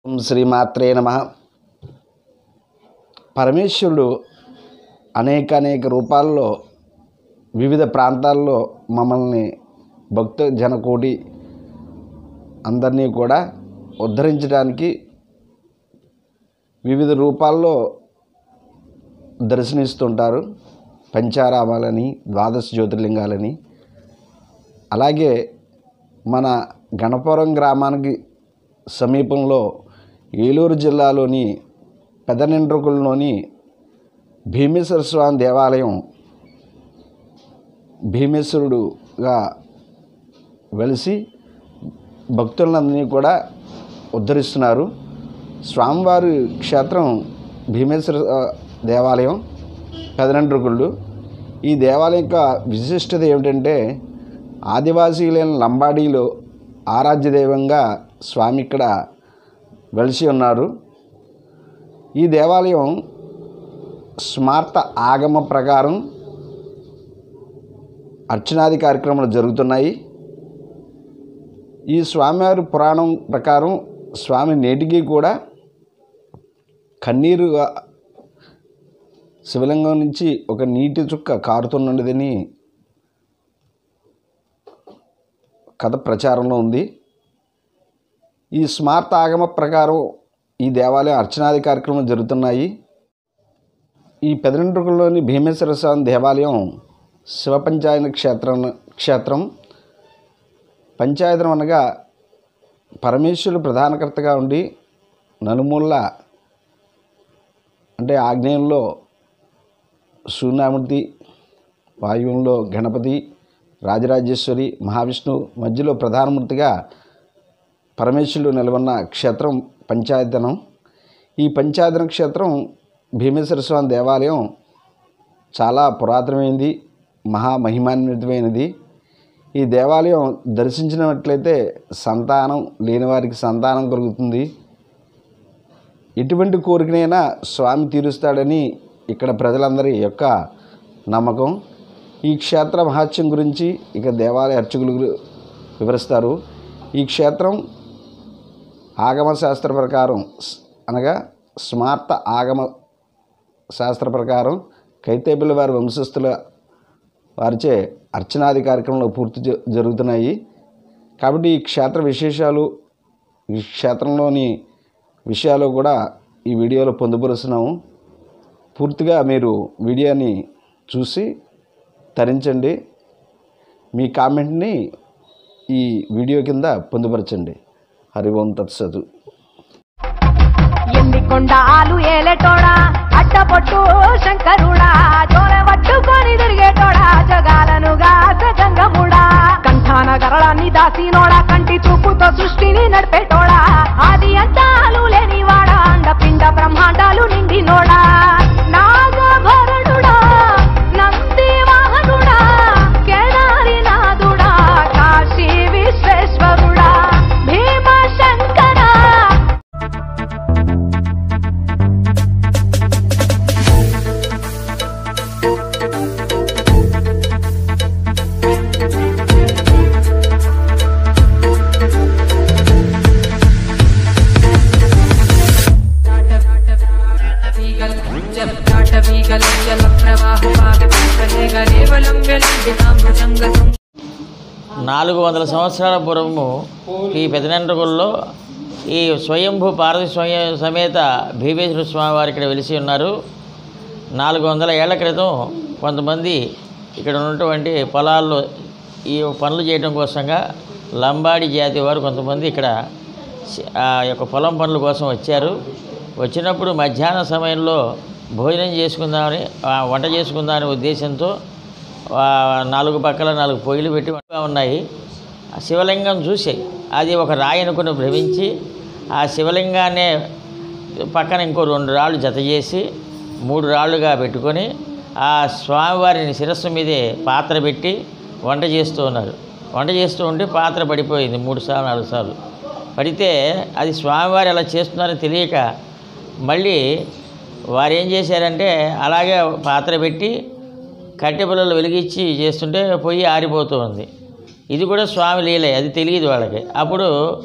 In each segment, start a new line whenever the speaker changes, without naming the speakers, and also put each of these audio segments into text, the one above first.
ఓం శ్రీమాత్రే నమ పరమేశ్వరుడు అనేక అనేక రూపాల్లో వివిధ ప్రాంతాల్లో మమ్మల్ని భక్త జనకోటి అందరినీ కూడా ఉద్ధరించడానికి వివిధ రూపాల్లో దర్శనిస్తుంటారు పంచారామాలని ద్వాదశ జ్యోతిర్లింగాలని అలాగే మన గణపురం గ్రామానికి సమీపంలో ఏలూరు జిల్లాలోని పెదనిండ్రకుల్లోని భీమేశ్వర స్వామి దేవాలయం భీమేశ్వరుడుగా వెలిసి భక్తులందరినీ కూడా ఉద్ధరిస్తున్నారు స్వామివారి క్షేత్రం భీమేశ్వర ఆ, దేవాలయం పెదనండ్రుకుళ్ళు ఈ దేవాలయం యొక్క విశిష్టత ఏమిటంటే ఆదివాసీలైన లంబాడీలో ఆరాధ్య దైవంగా స్వామి ఇక్కడ వెలిసి ఉన్నారు ఈ దేవాలయం స్మార్త ఆగమ ప్రకారం అర్చనాది కార్యక్రమాలు జరుగుతున్నాయి ఈ స్వామివారి పురాణం ప్రకారం స్వామి నేటికి కూడా కన్నీరుగా శివలింగం నుంచి ఒక నీటి చుక్క కారుతున్నదని కథ ప్రచారంలో ఉంది ఈ స్మార్త ఆగమ ప్రకారం ఈ దేవాలయం అర్చనాది కార్యక్రమాలు జరుగుతున్నాయి ఈ పెదరింట్రుకల్లోని భీమేశ్వర స్వామి దేవాలయం శివ పంచాయన క్షేత్రం క్షేత్రం పంచాయతం అనగా పరమేశ్వరుడు ప్రధానకర్తగా ఉండి నలుమూల అంటే ఆగ్నేయంలో సూర్యనామూర్తి వాయువులో గణపతి రాజరాజేశ్వరి మహావిష్ణు మధ్యలో ప్రధానమూర్తిగా పరమేశ్వరుడు నిలవన్న క్షేత్రం పంచాయతనం ఈ పంచాయతన క్షేత్రం భీమేశ్వర స్వామి దేవాలయం చాలా పురాతనమైనది మహామహిమాన్వితమైనది ఈ దేవాలయం దర్శించినట్లయితే సంతానం లేని వారికి సంతానం కలుగుతుంది ఎటువంటి కోరికనైనా స్వామి తీరుస్తాడని ఇక్కడ ప్రజలందరి యొక్క నమ్మకం ఈ క్షేత్ర మహాత్యం గురించి ఇక దేవాలయ అర్చకులు గురి- వివరిస్తారు ఈ క్షేత్రం ఆగమ శాస్త్ర ప్రకారం స్- అనగా స్మార్త ఆగమ శాస్త్ర ప్రకారం కైతేపల్లి వారి వంశస్థుల వారిచే అర్చనాది కార్యక్రమాలు పూర్తి జ- జరుగుతున్నాయి కాబట్టి ఈ క్షేత్ర విశేషాలు ఈ క్షేత్రంలోని విషయాలు కూడా ఈ వీడియోలో పొందుపరుస్తున్నాము పూర్తిగా మీరు వీడియోని చూసి తరించండి మీ కామెంట్ని ఈ వీడియో కింద పొందుపరచండి హరి ఓం తత్సతు
ఎన్ని కొండాలు ఏలేటోడా అట్టపొట్టు శంకరుడా చోర పట్టుకొని తిరిగేటోడా జగాలను గంగముడా కంఠాన గరళాన్ని దాసినోడా కంటి చూపుతో సృష్టిని నడిపేటోడా ఆది అంతాలు లేనివాడా అండ పిండ బ్రహ్మాండాలు నిండినోడా నాగభరణుడా నంది వాహనుడా కేదారి నాథుడా కాశీ విశ్వేశ్వరుడా భీమ శంకరా
నాటవీగలంజలప్రవాహపాగలేవలంబెలంబితాంబుజంగ
నాలుగు వందల సంవత్సరాల పూర్వము ఈ పెదనండ్రగుల్లో ఈ స్వయంభూ పార్వతి స్వయం సమేత భీమేశ్వర స్వామి వారు ఇక్కడ వెలిసి ఉన్నారు నాలుగు వందల ఏళ్ల క్రితం కొంతమంది ఇక్కడ ఉన్నటువంటి పొలాల్లో ఈ పనులు చేయడం కోసంగా లంబాడి జాతి వారు కొంతమంది ఇక్కడ సి- ఆ యొక్క పొలం పనుల కోసం వచ్చారు వచ్చినప్పుడు మధ్యాహ్న సమయంలో భోజనం చేసుకుందామని ఆ, వంట చేసుకుందామనే ఉద్దేశంతో ఆ, నాలుగు పక్కల నాలుగు పొయ్యిలు పెట్టి ఉన్నాయి ఆ శివలింగం చూసి అది ఒక రాయి అనుకుని భ్రమించి ఆ శివలింగాన్నే పక్కన ఇంకో రెండు రాళ్ళు జత చేసి మూడు రాళ్ళుగా పెట్టుకొని ఆ స్వామివారిని శిరస్సు మీదే పాత్ర పెట్టి వంట చేస్తూ ఉన్నారు వంట చేస్తూ ఉంటే పాత్ర పడిపోయింది మూడు సార్లు నాలుగు సార్లు పడితే అది స్వామివారు అలా చేస్తున్నారని తెలియక మళ్ళీ వారు ఏం చేశారంటే అలాగే పాత్ర పెట్టి కట్టె పిల్లలు వెలిగించి చేస్తుంటే పొయ్యి ఆరిపోతూ ఉంది ఇది కూడా స్వామి లీలే అది తెలియదు వాళ్ళకి అప్పుడు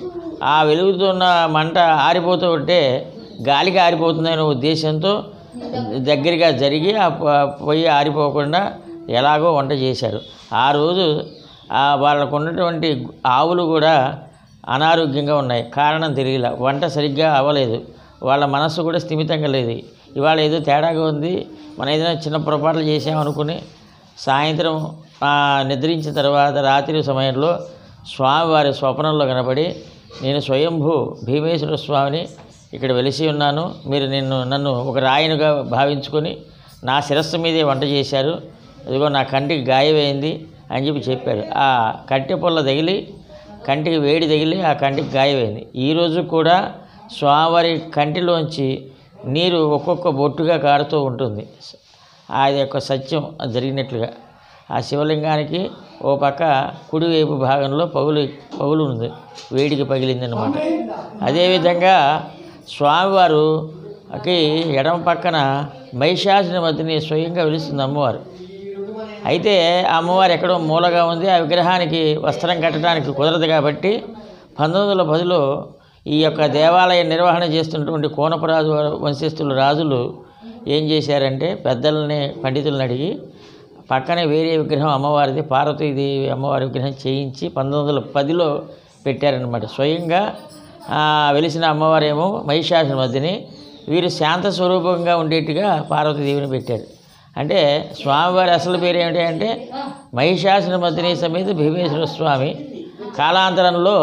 ఆ వెలుగుతున్న మంట ఆరిపోతూ ఉంటే గాలికి ఆరిపోతుందనే ఉద్దేశంతో దగ్గరగా జరిగి ఆ ప- పొయ్యి ఆరిపోకుండా ఎలాగో వంట చేశారు ఆ రోజు ఆ వాళ్ళకు ఉన్నటువంటి ఆవులు కూడా అనారోగ్యంగా ఉన్నాయి కారణం తెలియలే వంట సరిగ్గా అవ్వలేదు వాళ్ళ మనస్సు కూడా స్థిమితంగా లేదు ఇవాళ ఏదో తేడాగా ఉంది మనం ఏదైనా చిన్న పొరపాట్లు చేసామనుకుని సాయంత్రం ఆ, నిద్రించిన తర్వాత రాత్రి సమయంలో స్వామివారి స్వప్నంలో కనబడి నేను స్వయంభూ భీమేశ్వర స్వామిని ఇక్కడ వెలిసి ఉన్నాను మీరు నిన్ను నన్ను ఒక రాయినిగా భావించుకొని నా శిరస్సు మీదే వంట చేశారు ఇదిగో నా కంటికి గాయమైంది అని చెప్పి చెప్పాడు ఆ కట్టె పొల్ల తగిలి కంటికి వేడి తగిలి ఆ కంటికి గాయమైంది ఈరోజు కూడా స్వామివారి కంటిలోంచి నీరు ఒక్కొక్క బొట్టుగా కారుతూ ఉంటుంది అది యొక్క సత్యం అది జరిగినట్లుగా ఆ శివలింగానికి ఓ పక్క కుడివైపు భాగంలో పగులు పగులు ఉంది వేడికి పగిలిందనమాట అదేవిధంగా స్వామివారుకి ఎడమ పక్కన మహిషాసుని మధ్యని స్వయంగా వెలుస్తుంది అమ్మవారు అయితే ఆ అమ్మవారు ఎక్కడో మూలగా ఉంది ఆ విగ్రహానికి వస్త్రం కట్టడానికి కుదరదు కాబట్టి పంతొమ్మిది వందల పదిలో ఈ యొక్క దేవాలయ నిర్వహణ చేస్తున్నటువంటి కోనపరాజు వంశస్థుల రాజులు ఏం చేశారంటే పెద్దల్ని పండితులను అడిగి పక్కనే వేరే విగ్రహం అమ్మవారిది పార్వతీదేవి అమ్మవారి విగ్రహం చేయించి పంతొమ్మిది వందల పదిలో పెట్టారనమాట స్వయంగా ఆ, వెలిసిన అమ్మవారేమో మహిషాసుని మధ్యని వీరు శాంత స్వరూపంగా ఉండేట్టుగా పార్వతీదేవిని పెట్టారు అంటే స్వామివారి అసలు పేరు ఏమిటి అంటే మహిషాసుని మధ్యని సమేత భీమేశ్వర స్వామి కాలాంతరంలో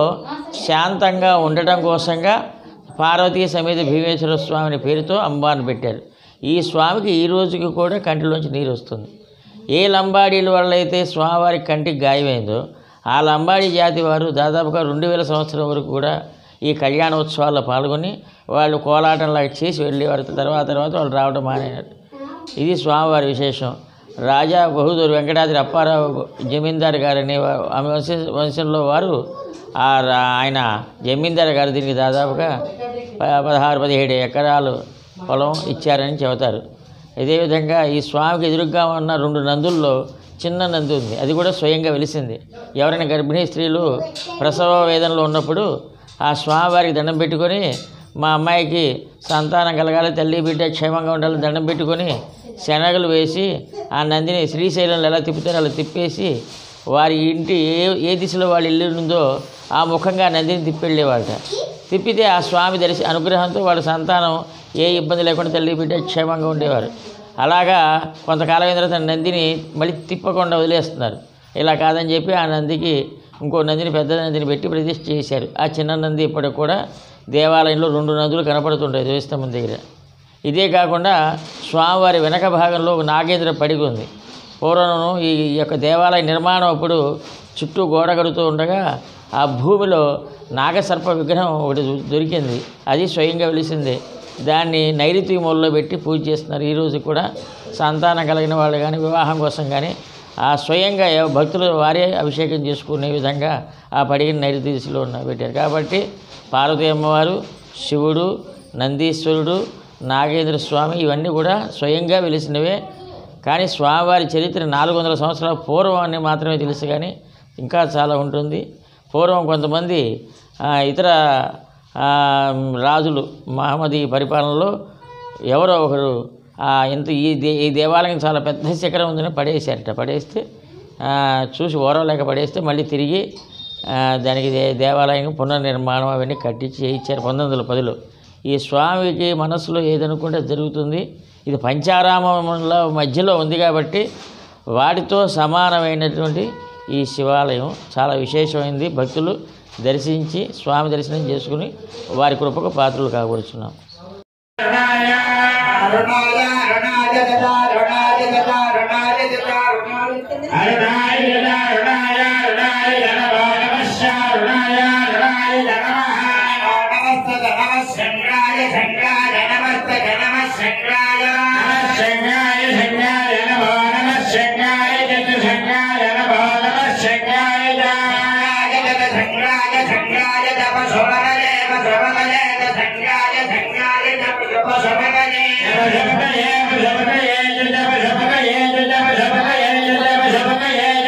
శాంతంగా ఉండటం కోసంగా పార్వతీ సమేత భీమేశ్వర స్వామిని పేరుతో అమ్మవారిని పెట్టారు ఈ స్వామికి ఈ రోజుకి కూడా కంటిలోంచి నీరు వస్తుంది ఏ లంబాడీల వల్ల అయితే స్వామివారి కంటికి గాయమైందో ఆ లంబాడీ జాతి వారు దాదాపుగా రెండు వేల సంవత్సరం వరకు కూడా ఈ కళ్యాణోత్సవాల్లో పాల్గొని వాళ్ళు కోలాటంలాగా చేసి వెళ్ళేవారు తర్వాత తర్వాత వాళ్ళు రావడం మానేనారు ఇది స్వామివారి విశేషం రాజా బహుదూర్ వెంకటాద్రి అప్పారావు జమీందార్ గారని వా- ఆమె వంశ వంశంలో వారు ఆ రా- ఆయన జమీందార్ గారు దీనికి దాదాపుగా ప- పదహారు పదిహేడు ఎకరాలు పొలం ఇచ్చారని చెబుతారు అదేవిధంగా ఈ స్వామికి ఎదురుగా ఉన్న రెండు నందుల్లో చిన్న నంది ఉంది అది కూడా స్వయంగా వెలిసింది ఎవరైనా గర్భిణీ స్త్రీలు ప్రసవ వేదనలో ఉన్నప్పుడు ఆ స్వామివారికి దండం పెట్టుకొని మా అమ్మాయికి సంతానం కలగాలి తల్లి బిడ్డ క్షేమంగా ఉండాలని దండం పెట్టుకొని శనగలు వేసి ఆ నందిని శ్రీశైలంలో ఎలా తిప్పుతారో అలా తిప్పేసి వారి ఇంటి ఏ ఏ దిశలో వాళ్ళ ఇల్లు ఉందో ఆ ముఖంగా నందిని తిప్పెళ్ళేవాళ్ళట తిప్పితే ఆ స్వామి దర్శి అనుగ్రహంతో వాళ్ళ సంతానం ఏ ఇబ్బంది లేకుండా తల్లి బిడ్డ క్షేమంగా ఉండేవారు అలాగా కొంతకాలం అయిన తర్వాత నందిని మళ్ళీ తిప్పకుండా వదిలేస్తున్నారు ఇలా కాదని చెప్పి ఆ నందికి ఇంకో నందిని పెద్ద నందిని పెట్టి ప్రతిష్ఠ చేశారు ఆ చిన్న నంది ఇప్పటికి కూడా దేవాలయంలో రెండు నదులు కనపడుతుంటాయి ధ్వజస్తంభం దగ్గర ఇదే కాకుండా స్వామివారి వెనక భాగంలో ఒక నాగేంద్ర పడిగ ఉంది పూర్వం ఈ యొక్క దేవాలయ నిర్మాణం అప్పుడు చుట్టూ గోడ కడుతూ ఉండగా ఆ భూమిలో నాగసర్ప విగ్రహం ఒకటి దొ- దొరికింది అది స్వయంగా వెలిసిందే దాన్ని నైరుతి మూలలో పెట్టి పూజ చేస్తున్నారు ఈరోజు కూడా సంతానం కలిగిన వాళ్ళు కానీ వివాహం కోసం కానీ ఆ స్వయంగా ఎవ- భక్తులు వారే అభిషేకం చేసుకునే విధంగా ఆ పడిగిన నైరుతి దిశలో ఉన్న పెట్టారు కాబట్టి పార్వతీ అమ్మవారు శివుడు నందీశ్వరుడు నాగేంద్ర స్వామి ఇవన్నీ కూడా స్వయంగా వెలిసినవే కానీ స్వామివారి చరిత్ర నాలుగు వందల సంవత్సరాల పూర్వం అని మాత్రమే తెలుసు కానీ ఇంకా చాలా ఉంటుంది పూర్వం కొంతమంది ఆ, ఇతర ఆ, రాజులు మహమ్మదీ పరిపాలనలో ఎవరో ఒకరు ఆ, ఇంత ఈ దే ఈ దేవాలయం చాలా పెద్ద శిఖరం ఉందని పడేసారట పడేస్తే ఆ, చూసి ఓరవలేక పడేస్తే మళ్ళీ తిరిగి ఆ, దానికి దే దేవాలయం పునర్నిర్మాణం అవన్నీ కట్టించి చేయించారు పంతొమ్మిది వందల పదిలో ఈ స్వామికి మనసులో ఏదనుకుంటే అది జరుగుతుంది ఇది పంచారామముల మధ్యలో ఉంది కాబట్టి వాటితో సమానమైనటువంటి ఈ శివాలయం చాలా విశేషమైంది భక్తులు దర్శించి స్వామి దర్శనం చేసుకుని వారి కృపకు పాత్రలు కాబడుచున్నాం
సంగాయ